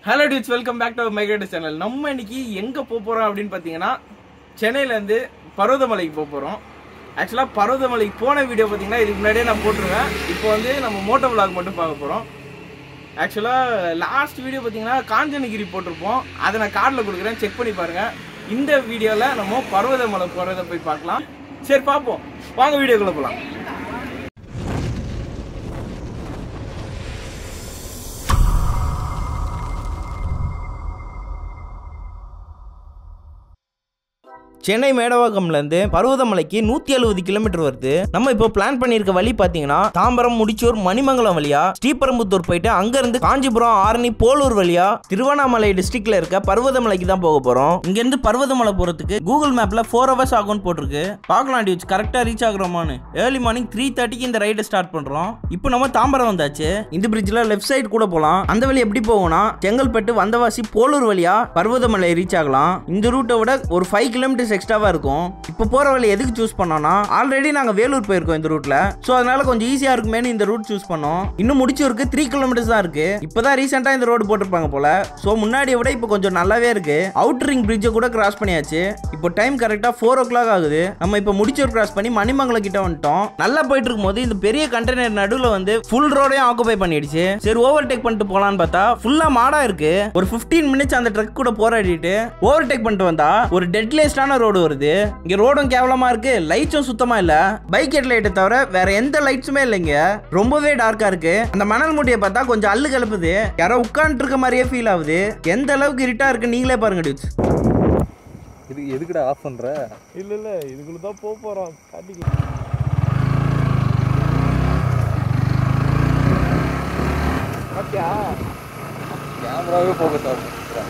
hello dudes welcome back to Migrate channel நம்ம இன்னைக்கு எங்க போக போறோம் அப்படின்னு பாத்தீங்கன்னா சென்னையில இருந்து பர்வதமலைக்கு போக போறோம் ஆக்சுவலா பர்வதமலைக்கு போன வீடியோ பாத்தீங்கன்னா இதுக்கு முன்னாடியே நான் போட்டிருக்கேன் இப்போ வந்து நம்ம மோட்டோ விளாக் மட்டும் பார்க்க போறோம் ஆக்சுவலா லாஸ்ட் வீடியோ பாத்தீங்கன்னா காஞ்சனகிரி போட்டிருப்போம் அதை நான் கார்டில் கொடுக்குறேன் செக் பண்ணி பாருங்க இந்த வீடியோல நம்ம பர்வதமலை போறதை போய் பார்க்கலாம் சரி பார்ப்போம் வாங்க வீடியோக்குள்ள போலாம் சென்னை மேடவாக்கம்லேருந்து பருவதமலைக்கு நூற்றி எழுபது கிலோமீட்டர் வருது நம்ம இப்போ பிளான் பண்ணியிருக்க வழி பார்த்தீங்கன்னா தாம்பரம் முடிச்சூர் மணிமங்கலம் வழியா ஸ்ரீபெரும்புத்தூர் போயிட்டு அங்கேருந்து காஞ்சிபுரம் ஆரணி போலூர் வழியா திருவண்ணாமலை டிஸ்ட்ரிக்ட்ல இருக்க பர்வதமலைக்கு தான் போக போகிறோம் இங்கேருந்து பர்வதமலை போகிறதுக்கு கூகுள் மேப்பில் ஃபோர் ஹவர்ஸ் ஆகும்னு போட்டிருக்கு பார்க்கலாம் டியூஸ் கரெக்டாக ரீச் ஆகுறோமான்னு ஏர்லி மார்னிங் த்ரீ தேர்ட்டிக்கு இந்த ரைடை ஸ்டார்ட் பண்ணுறோம் இப்போ நம்ம தாம்பரம் வந்தாச்சு இந்த பிரிட்ஜில் லெஃப்ட் சைடு கூட போகலாம் அந்த வழி எப்படி போகும்னா செங்கல்பட்டு வந்தவாசி போலூர் வழியா பர்வதமலை ரீச் ஆகலாம் இந்த ரூட்டை விட ஒரு ஃபைவ் கிலோமீட்டர்ஸ் எக்ஸ்ட்ராவா இருக்கும் இப்போ போற வழி எதுக்கு சூஸ் பண்ணோம்னா ஆல்ரெடி நாங்க வேலூர் போயிருக்கோம் இந்த ரூட்ல சோ அதனால கொஞ்சம் ஈஸியா இருக்குமேனு இந்த ரூட் சூஸ் பண்ணோம் இன்னும் முடிச்சூருக்கு த்ரீ கிலோமீட்டர்ஸ் தான் இருக்கு இப்பதான் ரீசெண்டா இந்த ரோடு போட்டிருப்பாங்க போல சோ முன்னாடியை விட இப்போ கொஞ்சம் நல்லாவே இருக்கு அவுட்டர் ரிங் பிரிட்ஜை கூட கிராஸ் பண்ணியாச்சு இப்போ டைம் கரெக்டா ஃபோர் ஓ கிளாக் ஆகுது நம்ம இப்போ முடிச்சூர் கிராஸ் பண்ணி மணிமங்கலம் கிட்ட வந்துட்டோம் நல்லா போயிட்டு இருக்கும்போது இந்த பெரிய கண்டெய்னர் நடுவில் வந்து ஃபுல் ரோடையும் ஆக்குபை பண்ணிடுச்சு சரி ஓவர் டேக் பண்ணிட்டு போலான்னு பார்த்தா ஃபுல்லா மாடா இருக்கு ஒரு 15 மினிட்ஸ் அந்த ட்ரக் கூட போராடிட்டு ஓவர் டேக் பண்ணிட்டு வந்தா ஒரு டெட்லியஸ்டான ரோடு வருது இங்க ரோடும் கேவலமா இருக்கு லைட்ஸும் சுத்தமா இல்ல பைக் ஹெட் லைட்டை தவிர வேற எந்த லைட்ஸுமே இல்லைங்க ரொம்பவே டார்க்கா இருக்கு அந்த மணல் மூட்டையை பார்த்தா கொஞ்சம் அள்ளு கிளப்புது யாரோ உட்காந்துட்டு இருக்க மாதிரியே ஃபீல் ஆகுது எந்த அளவுக்கு இருட்டா இருக்கு நீங்களே பாருங்க டியூஸ் இது எதுக்குடா ஆஃப் பண்ற இல்ல இல்ல இதுக்குள்ள தான் போக போறோம் காட்டிக்கலாம் கேமராவே ஃபோக்கஸ் ஆஃப்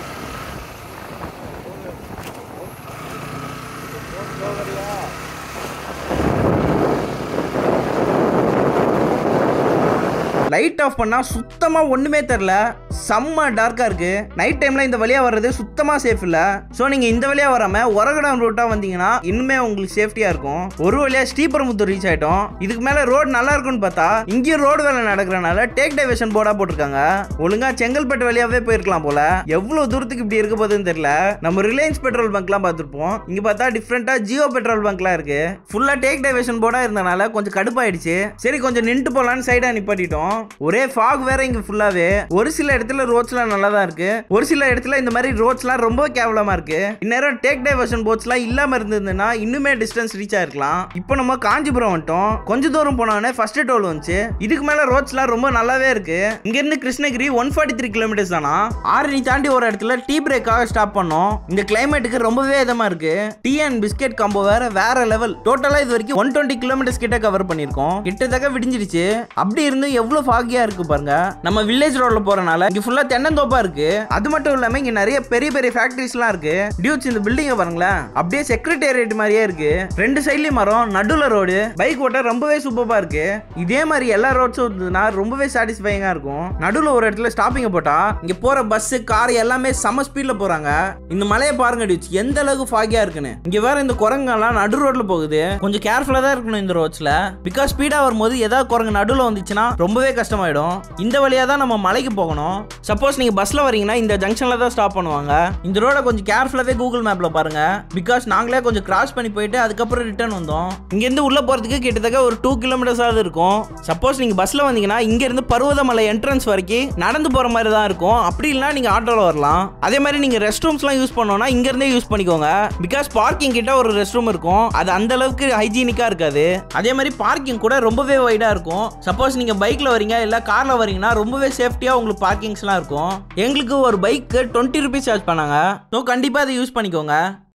லைட் ஆஃப் பண்ணா சுத்தமா ஒண்ணுமே தெரில செம்ம டார்க்கா இருக்கு நைட் டைம்ல இந்த வழியா வர்றது சுத்தமா சேஃப் இல்ல சோ நீங்க இந்த வழியா வராம ஒரகடம் ரூட்டா வந்தீங்கன்னா இன்னுமே உங்களுக்கு சேஃப்டியா இருக்கும் ஒரு வழியா ஸ்ரீபெரும்புத்தூர் ரீச் ஆயிட்டோம் இதுக்கு மேல ரோடு நல்லா இருக்கும்னு பார்த்தா இங்கேயும் ரோடு வேலை நடக்கிறனால டேக் டைவர்ஷன் போர்டா போட்டிருக்காங்க ஒழுங்கா செங்கல்பட்டு வழியாவே போயிருக்கலாம் போல எவ்வளவு தூரத்துக்கு இப்படி இருக்க போகுதுன்னு தெரியல நம்ம ரிலையன்ஸ் பெட்ரோல் பங்க்லாம் பார்த்துருப்போம் இங்க பார்த்தா டிஃப்ரெண்டா ஜியோ பெட்ரோல் பங்க்லாம் இருக்கு ஃபுல்லா டேக் டைவர்ஷன் போர்டா இருந்தனால கொஞ்சம் கடுப்பாயிடுச்சு சரி கொஞ்சம் நின்று போலான்னு சைடா நிப்பாட்டிட்டோம் ஒரே ஃபாக் வேற இங்க ஃபுல்லாவே ஒரு சில இடத்துல ரோட்ஸ்லாம் நல்லா தான் இருக்கு ஒரு சில இடத்துல இந்த மாதிரி ரோட்ஸ்லாம் ரொம்ப கேவலமா இருக்கு இந்நேரம் டேக் டைவர்ஷன் போட்ஸ்லாம் இல்லாம இருந்ததுன்னா இன்னுமே டிஸ்டன்ஸ் ரீச் ஆயிருக்கலாம் இப்போ நம்ம காஞ்சிபுரம் வந்துட்டோம் கொஞ்ச தூரம் போனோடனே ஃபர்ஸ்ட் டோல் வந்துச்சு இதுக்கு மேல ரோட்ஸ்லாம் ரொம்ப நல்லாவே இருக்கு இங்க இருந்து Krishnagiri one forty three kilometres தானா ஆரணி தாண்டி ஒரு இடத்துல டீ பிரேக்காக ஸ்டாப் பண்ணோம் இந்த கிளைமேட்டுக்கு ரொம்பவே இதமா இருக்கு டீ அண்ட் பிஸ்கெட் காம்போ வேற வேற லெவல் டோட்டலா இது வரைக்கும் ஒன் டுவெண்ட்டி கிலோமீட்டர்ஸ் கிட்ட கவர் பண்ணிருக்கோம் கிட்டத்தட்ட விடிஞ்சிருச்சு அப்படி இருந்து எவ்வளவு ஃபாகியா இருக்கு பாருங்க நம்ம வில்லேஜ் ரோட்ல போறனால இங்க ஃபுல்லா தென்னந்தோப்பா இருக்கு அது மட்டும் இல்லாம இங்க நிறைய பெரிய பெரிய ஃபேக்டரிஸ்லாம் இருக்கு டியூட்ஸ் இந்த பில்டிங்க பாருங்களேன் அப்படியே செக்ரட்டேரியட் மாதிரியே இருக்கு ரெண்டு சைட்லயும் மரம் நடுவுல ரோடு பைக் ஓட்ட ரொம்பவே சூப்பரா இருக்கு இதே மாதிரி எல்லா ரோட்ஸும் இருந்ததுன்னா ரொம்பவே சாட்டிஸ்ஃபைங்கா இருக்கும் நடுவுல ஒரு இடத்துல ஸ்டாப்பிங்க போட்டா இங்க போற பஸ் கார் எல்லாமே செம ஸ்பீட்ல போறாங்க இந்த மலையை பாருங்க டியூட்ஸ் எந்த அளவுக்கு ஃபாகியா இருக்குன்னு இங்க வேற இந்த குரங்கெல்லாம் நடு ரோட்ல போகுது கொஞ்சம் கேர்ஃபுல்லா தான் இருக்கணும் இந்த ரோட்ஸ்ல பிகாஸ் ஸ்பீடா வரும்போது ஏதாவது குரங்கு நடுவுல வந்துச்சுன்னா ரொம்பவே கஷ்டமாயிடும் இந்த வழியா தான் நம்ம மலைக்கு போகணும் சப்போஸ் நீங்க பஸ்ல வரீங்கன்னா இந்த ஜங்ஷன்ல தான் ஸ்டாப் பண்ணுவாங்க இந்த ரோட கொஞ்சம் கேர்ஃபுல்லாவே கூகுள் மேப்ல பாருங்க பிகாஸ் நாங்களே கொஞ்சம் கிராஸ் பண்ணி போயிட்டு அதுக்கப்புறம் ரிட்டர்ன் வந்தோம் இங்க இருந்து உள்ள போறதுக்கு கிட்டத்தட்ட ஒரு டூ கிலோமீட்டர்ஸ் ஆகுது இருக்கும் சப்போஸ் நீங்க பஸ்ல வந்தீங்கன்னா இங்க இருந்து பருவதமலை என்ட்ரன்ஸ் வரைக்கும் நடந்து போற மாதிரி தான் இருக்கும் அப்படி இல்லைனா நீங்க ஆட்டோல வரலாம் அதே மாதிரி நீங்க ரெஸ்ட் ரூம்ஸ்லாம் யூஸ் பண்ணோம்னா இங்க இருந்தே யூஸ் பண்ணிக்கோங்க பிகாஸ் பார்க்கிங் கிட்ட ஒரு ரெஸ்ட் ரூம் இருக்கும் அது அந்த அளவுக்கு ஹைஜீனிக்கா இருக்காது அதே மாதிரி பார்க்கிங் கூட ரொம்பவே வைடா இருக்கும் சப்போஸ் நீங்க பைக்ல வரீங்க இல்ல கார்ல வரீங்கன்னா ரொம்பவே சேஃப்டியா உங்களுக்கு பார்க்கிங்ஸ்லாம் இருக்கும் எங்களுக்கு ஒரு பைக்கு டுவெண்ட்டி ருபீஸ் சார்ஜ் பண்ணாங்க ஸோ கண்டிப்பா அதை யூஸ் பண்ணிக்கோங்க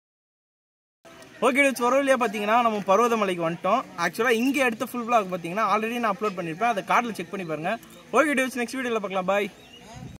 ஓகே டியூட்ஸ் வரவில்லையா பார்த்தீங்கன்னா நம்ம பர்வதமலைக்கு வந்துட்டோம் ஆக்சுவலாக இங்கே எடுத்த ஃபுல் பிளாக் பார்த்தீங்கன்னா ஆல்ரெடி நான் அப்லோட் பண்ணியிருப்பேன் அதை கார்டில் செக் பண்ணி பாருங்க ஓகே டியூட்ஸ் நெக்ஸ்ட் வீடியோவில் பார்க்கலாம் பாய்